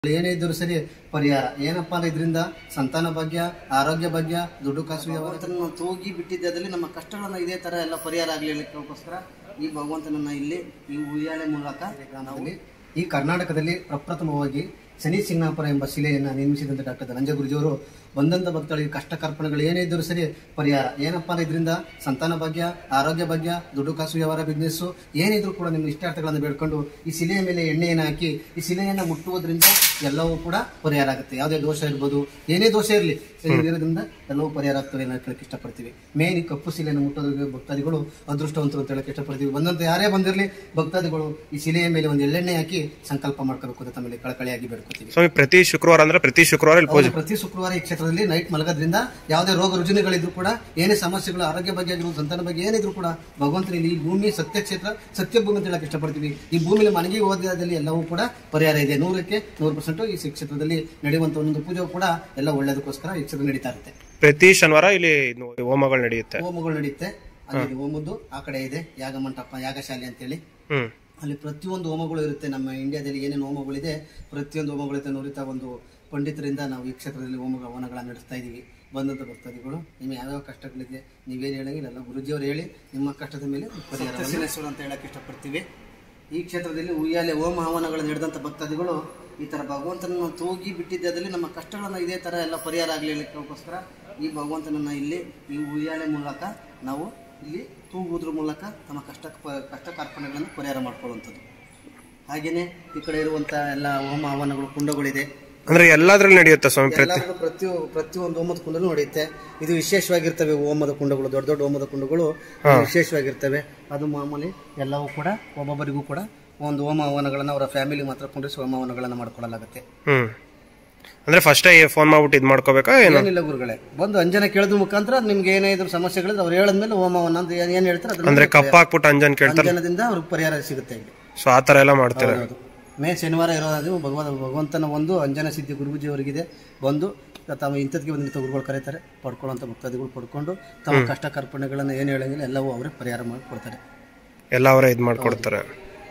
ಏನೇ ಇದ್ದರೂ ಸರಿ ಪರಿಹಾರ ಏನಪ್ಪಾ ಅಂದ್ರೆ ಇದರಿಂದ ಸಂತಾನ ಭಾಗ್ಯ ಆರೋಗ್ಯ ಭಾಗ್ಯ ದುಡ್ಡು ಕಾಸು ಭಗವಂತನ ತೂಗಿ ಬಿಟ್ಟಿದ್ದದಲ್ಲಿ ನಮ್ಮ ಕಷ್ಟಗಳನ್ನ ಇದೇ ತರ ಎಲ್ಲ ಪರಿಹಾರ ಆಗ್ಲಿಕ್ಕೋಸ್ಕರ ಈ ಭಗವಂತನನ್ನ ಇಲ್ಲಿ ಈ ಉಯ್ಯಾಲೆ ಮೂಲಕ ಗ್ರಾಮದಲ್ಲಿ ಈ ಕರ್ನಾಟಕದಲ್ಲಿ ಪ್ರಪ್ರಥಮವಾಗಿ ಶನಿ ಸಿಂಗ್ನಾಪುರ ಎಂಬ ಶಿಲೆಯನ್ನ ನಿರ್ಮಿಸಿದಂತ ಡಾಕ್ಟರ್ ಧನಂಜಯ ಗುರುಜಿಯವರು ಬಂದಂತ ಭಕ್ತಳಿಗೆ ಕಷ್ಟ ಕಾರ್ಪಣೆಗಳು ಏನೇ ಇದ್ದರೂ ಸರಿ ಪರಿಹಾರ ಏನಪ್ಪಾ ಅಂದ್ರೆ ಇದರಿಂದ ಸಂತಾನ ಭಾಗ್ಯ ಆರೋಗ್ಯ ಭಾಗ್ಯ ದುಡ್ಡು ಕಾಸು ವ್ಯವಹಾರ ಬಿಸ್ನೆಸ್ ಏನಿದ್ರು ಕೂಡ ನಿಮ್ಮ ಇಷ್ಟಾರ್ಥಗಳನ್ನು ಬೇಡ್ಕೊಂಡು ಈ ಶಿಲೆಯ ಮೇಲೆ ಎಣ್ಣೆಯನ್ನು ಹಾಕಿ ಈ ಶಿಲೆಯನ್ನ ಮುಟ್ಟುವುದರಿಂದ ಎಲ್ಲವೂ ಕೂಡ ಪರಿಹಾರ ಆಗುತ್ತೆ ಯಾವುದೇ ದೋಷ ಇರ್ಬೋದು ಏನೇ ದೋಷ ಇರಲಿ ಇರೋದ್ರಿಂದ ಎಲ್ಲವೂ ಪರಿಹಾರ ಆಗ್ತವೆ ಅಂತ ಹೇಳಕ್ಕೆ ಇಷ್ಟಪಡ್ತೀವಿ ಮೇನ್ ಈ ಕಪ್ಪು ಶಿಲೆಯನ್ನು ಮುಟ್ಟೋದಕ್ಕೆ ಭಕ್ತಾದಿಗಳು ಅದೃಷ್ಟವಂತರು ಅಂತ ಹೇಳಕ್ಕೆ ಇಷ್ಟಪಡ್ತೀವಿ ಬಂದಂತ ಯಾರೇ ಬಂದಿರಲಿ ಭಕ್ತಾದಿಗಳು ಈ ಶಿಲೆಯ ಮೇಲೆ ಒಂದು ಎಳ್ಳೆಣ್ಣೆ ಹಾಕಿ ಸಂಕಲ್ಪ ಮಾಡ್ಕೋಬೇಕು ಅಂತ ತಮ್ಮಲ್ಲಿ ಕಳಕಳಿಯಾಗಿ ಬೇಡ್ಕೊತೀವಿ ಸ್ವಾಮಿ ಪ್ರತಿ ಶುಕ್ರವಾರ ಅಂದ್ರೆ ಪ್ರತಿ ಶುಕ್ರವಾರ ಇಲ್ಲಿ ಪೂಜೆ ಹೌದು, ಪ್ರತಿ ಶುಕ್ರವಾರ ಈ ಕ್ಷೇತ್ರದಲ್ಲಿ ನೈಟ್ ಮಲಗೋದ್ರಿಂದ ಯಾವುದೇ ರೋಗ ರುಜಿನಗಳಿದ್ರು ಕೂಡ ಏನೇ ಸಮಸ್ಯೆಗಳು ಆರೋಗ್ಯ ಬಗ್ಗೆ ಆಗಿರ್ಬೋದು ಸಂತಾನ ಬಗ್ಗೆ ಏನಿದ್ರು ಕೂಡ ಭಗವಂತನ ಈ ಭೂಮಿ ಸತ್ಯ ಕ್ಷೇತ್ರ ಸತ್ಯ ಭೂಮಿ ಅಂತ ಹೇಳಕ್ ಇಷ್ಟಪಡ್ತೀವಿ ಈ ಭೂಮಿಲಿ ಮನೆಗೆ ಓದಿದಲ್ಲಿ ಎಲ್ಲವೂ ಕೂಡ ಪರಿಹಾರ ಇದೆ ನೂರಕ್ಕೆ ನೂರು ಪರ್ಸೆಂಟ್ ಈ ಕ್ಷೇತ್ರದಲ್ಲಿ ನಡೆಯುವಂತ ಒಂದೊಂದು ಪೂಜೆ ಕೂಡ ಎಲ್ಲ ಒಳ್ಳೇದಕ್ಕೋಸ್ಕರ ಈ ಕ್ಷೇತ್ರ ನಡೀತಾ ಇರುತ್ತೆ ಪ್ರತಿ ಶನಿವಾರ ಇಲ್ಲಿ ಇದು ಹೋಮಗಳು ನಡೆಯುತ್ತೆ ಹೋಮಗಳು ನಡೆಯುತ್ತೆ ಅಲ್ಲಿ ಹೋಮದ್ದು ಆ ಕಡೆ ಇದೆ ಯಾಗ ಮಂಟಪ ಯಾಗಶಾಲೆ ಅಂತೇಳಿ ಹ್ಮ್ ಅಲ್ಲಿ ಪ್ರತಿಯೊಂದು ಹೋಮಗಳು ಇರುತ್ತೆ ನಮ್ಮ ಇಂಡಿಯಾದಲ್ಲಿ ಏನೇನು ಹೋಮಗಳಿದೆ ಪ್ರತಿಯೊಂದು ಹೋಮಗಳಿರುತ್ತೆ ನುರಿತ ಒಂದು ಪಂಡಿತರಿಂದ ನಾವು ಈ ಕ್ಷೇತ್ರದಲ್ಲಿ ಹೋಮಗಳ ಹವನಗಳನ್ನು ನಡೆಸ್ತಾ ಇದ್ದೀವಿ ಬಂದಂತ ಭಕ್ತಾದಿಗಳು ನಿಮ್ಮ ಯಾವ್ಯಾವ ಕಷ್ಟಗಳಿದೆ ನೀವೇನು ಹೇಳಂಗಿಲ್ಲ ಎಲ್ಲ ಗುರುಜಿಯವರು ಹೇಳಿ ನಿಮ್ಮ ಕಷ್ಟದ ಮೇಲೆ ಪರಿಹಾರ ಅಂತ ಹೇಳಕ್ ಇಷ್ಟಪಡ್ತೀವಿ ಈ ಕ್ಷೇತ್ರದಲ್ಲಿ ಉಯ್ಯಾಲೆ ಹೋಮ ಹವನಗಳು ನಡೆದಂತ ಭಕ್ತಾದಿಗಳು ಈ ತರ ಭಗವಂತನನ್ನು ತೂಗಿ ಬಿಟ್ಟಿದ್ದದಲ್ಲಿ ನಮ್ಮ ಕಷ್ಟಗಳನ್ನ ಇದೇ ತರ ಎಲ್ಲ ಪರಿಹಾರ ಆಗ್ಲಿಕ್ಕೋಸ್ಕರ ಈ ಭಗವಂತನನ್ನ ಇಲ್ಲಿ ಈ ಉಯ್ಯಾಲೆ ಮೂಲಕ ನಾವು ಇಲ್ಲಿ ತೂಗುವುದ್ರ ಮೂಲಕ ತಮ್ಮ ಕಷ್ಟ ಕಷ್ಟ ಕಾರ್ಪಣ್ಯಗಳನ್ನು ಪರಿಹಾರ ಮಾಡ್ಕೊಳ್ಳುವಂಥದ್ದು ಹಾಗೇನೆ ಈ ಕಡೆ ಇರುವಂತ ಎಲ್ಲ ಹೋಮ ಹವನಗಳು ಕುಂಡಗಳಿದೆ ಅಂದ್ರೆ ಎಲ್ಲಾದ್ರಲ್ಲಿ ನಡೆಯುತ್ತೆ ಸ್ವಾಮಿ ಪ್ರತಿ ಎಲ್ಲರಿಗೂ ಪ್ರತಿ ಪ್ರತಿಯೊಂದು ಹೋಮದ ಕುಂಡಲು ನಡೆಯುತ್ತೆ ಇದು ವಿಶೇಷವಾಗಿರ್ತವೆ ಹೋಮದ ಕುಂಡಗಳು ದೊಡ್ಡ ದೊಡ್ಡ ಹೋಮದ ಕುಂಡಗಳು ವಿಶೇಷವಾಗಿರ್ತವೆ ಅದು ಮಾಮೂಲಿ ಎಲ್ಲವೂ ಕೂಡ ಒಬ್ಬೊಬ್ಬರಿಗೂ ಕೂಡ ಒಂದು ಹೋಮ ಹವನಗಳನ್ನ ಅವರ ಫ್ಯಾಮಿಲಿ ಮಾತ್ರ ಕುಂಡಿಸಿ ಹೋಮ ಹವನಗಳನ್ನ ಮಾಡ್ಕೊಳ್ಳಲಾಗುತ್ತೆ ಹ್ಮ್ ಅಂದ್ರೆ ಫಸ್ಟ್ ಫೋನ್ ಮಾಡ್ಬಿಟ್ಟು ಇದ್ ಮಾಡ್ಕೋಬೇಕಾ ಏನು ಏನಿಲ್ಲ ಗುರುಗಳೇ ಬಂದು ಅಂಜನ ಕೇಳಿದ ಮುಖಾಂತರ ನಿಮ್ಗೆ ಏನೇ ಇದ್ರು ಸಮಸ್ಯೆಗಳಿದ್ರೆ ಅವ್ರು ಹೇಳಿದ್ಮೇಲೆ ಹೋಮವನ್ನ ಅಂತ ಏನ್ ಏನ್ ಹೇಳ್ತಾರೆ ಅದನ್ನ ಅಂದ್ರೆ ಕಪ್ಪ ಹಾಕ್ಬಿಟ್ಟು ಅಂಜನ್ ಕೇಳ್ತಾರೆ ಅಂಜನದಿಂದ ಅವ್ರಿಗೆ ಪರಿಹಾರ ಸಿಗುತ್ತೆ ಇಲ್ಲಿ ಸೊ ಆ ತರ ಎಲ್ಲ ಮಾಡ್ತಾರೆ ಹೌದು ಮೇ ಶನಿವಾರ ಇರೋದು ಭಗವಂತ ಭಗವಂತನ ಒಂದು ಅಂಜನ ಸಿದ್ಧಿ ಗುರುಜಿ ಅವರಿಗಿದೆ ಬಂದು ತಮ್ಮ ಇಂಥದ್ಗೆ ಬಂದಿದ್ದ ಗುರುಗಳು ಕರೀತಾರೆ ಪಡ್ಕೊಳ್ಳೋಂಥ ಭಕ್ತಾದಿಗಳು ಪಡ್ಕೊಂಡು ತಮ್ಮ ಕಷ್ಟ ಕಾರ್ಪಣ್ಯಗಳನ್ನು ಏನು ಹೇಳಂಗಿಲ್ಲ ಎಲ್ಲವೂ ಅವರೇ ಪರಿಹಾರ ಮಾಡಿ ಕೊಡ್ತಾರೆ ಎಲ್ಲ ಅವರೇ ಇದ್ ಮಾಡ್ಕೊಡ್ತಾರೆ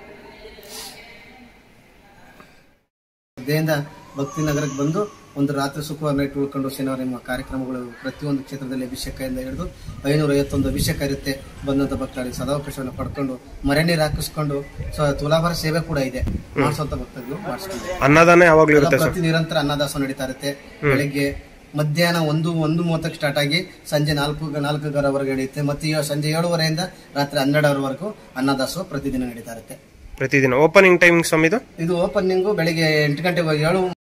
ದೇಹದಿಂದ ಭಕ್ತಿ ನಗರಕ್ಕೆ ಬಂದು ಒಂದು ರಾತ್ರಿ ಶುಕ್ರವಾರ ನೈಟ್ ಉಳ್ಕೊಂಡು ಶನಿವಾರ ನಿಮ್ಮ ಕಾರ್ಯಕ್ರಮಗಳು ಪ್ರತಿಯೊಂದು ಕ್ಷೇತ್ರದಲ್ಲಿ ಅಭಿಷೇಕದಿಂದ ಹಿಡಿದು ಐನೂರ ಐವತ್ತೊಂದು ಅಭಿಷೇಕ ಇರುತ್ತೆ ಬಂದಂತ ಭಕ್ತಾದಿಗಳು ಸದಾವಕಾಶವನ್ನು ಪಡ್ಕೊಂಡು ಮರೆ ನೀರು ಹಾಕಿಸ್ಕೊಂಡು ಸೊ ತುಲಾಭಾರ ಸೇವೆ ಕೂಡ ಇದೆ ಮಾಡಿಸುವಂತ ಭಕ್ತಾದಿಗಳು ಮಾಡಿಸ್ಕೊಂಡು ಅನ್ನದಾನ ಯಾವಾಗ್ಲೂ ಇರುತ್ತೆ ಪ್ರತಿ ನಿರಂತರ ಅನ್ನದಾಸ ನಡೀತಾ ಇರುತ್ತೆ ಬೆಳಿಗ್ಗೆ ಮಧ್ಯಾಹ್ನ ಒಂದು ಒಂದು ಮೂವತ್ತಕ್ಕೆ ಸ್ಟಾರ್ಟ್ ಆಗಿ ಸಂಜೆ ನಾಲ್ಕು ನಾಲ್ಕು ಗರವರೆಗೆ ನಡೆಯುತ್ತೆ ಮತ್ತೆ ಇವಾಗ ಸಂಜೆ ಏಳುವರೆಯಿಂದ ರಾತ್ರಿ ಹನ್ನೆರಡರವರೆಗೂ ಅನ್ನದಾಸೋಹ ಪ್ರತಿದಿನ ನಡೀತಾ ಇರುತ್ತೆ ಪ್ರತಿದಿನ ಓಪನಿಂಗ್ ಟೈಮಿಂಗ್ ಸ್ವಾಮಿ ಇದು ಇದು ಓಪನಿಂಗು ಬೆಳಿಗ್ಗೆ ಎಂಟು ಗಂಟೆಗೆ ಏಳು